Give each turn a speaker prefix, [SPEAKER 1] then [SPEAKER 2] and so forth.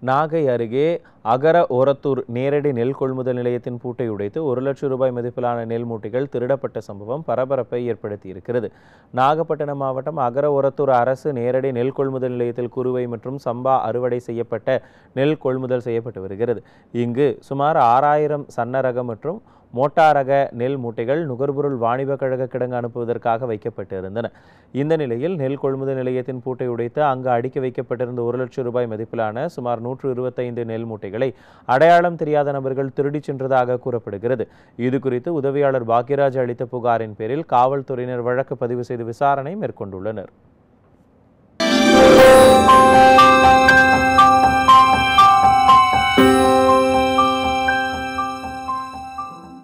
[SPEAKER 1] நாகை அருகே அகர ஓரத்தூர் நேரடி நெல் கொள்முதல் நிலையத்தின் பூட்டை உடைத்து ஒரு லட்சம் ரூபாய் மதிப்பிலான நெல் மூட்டைகள் திருடப்பட்ட சம்பவம் பரபரப்பை ஏற்படுத்தியிருக்கிறது நாகப்பட்டினம் மாவட்டம் அகர ஓரத்தூர் அரசு நேரடி நெல் கொள்முதல் நிலையத்தில் குறுவை மற்றும் சம்பா அறுவடை செய்யப்பட்ட நெல் கொள்முதல் செய்யப்பட்டு வருகிறது இங்கு சுமார் ஆறாயிரம் சன்னரகம் மற்றும் மோட்டாரக நெல் மூட்டைகள் நுகர்பொருள் வாணிப கழக கிடங்கு அனுப்புவதற்காக வைக்கப்பட்டிருந்தன இந்த நிலையில் நெல் கொள்முதல் நிலையத்தின் பூட்டை உடைத்து அங்கு அடுக்கி வைக்கப்பட்டிருந்த ஒரு லட்சம் ரூபாய் மதிப்பிலான சுமார் நூற்று இருபத்தைந்து நெல் மூட்டைகளை அடையாளம் தெரியாத நபர்கள் திருடிச் சென்றதாக கூறப்படுகிறது இது குறித்து உதவியாளர் பாக்யராஜ் அளித்த புகாரின் பேரில் காவல்துறையினர் வழக்கு பதிவு செய்து விசாரணை மேற்கொண்டுள்ளனர்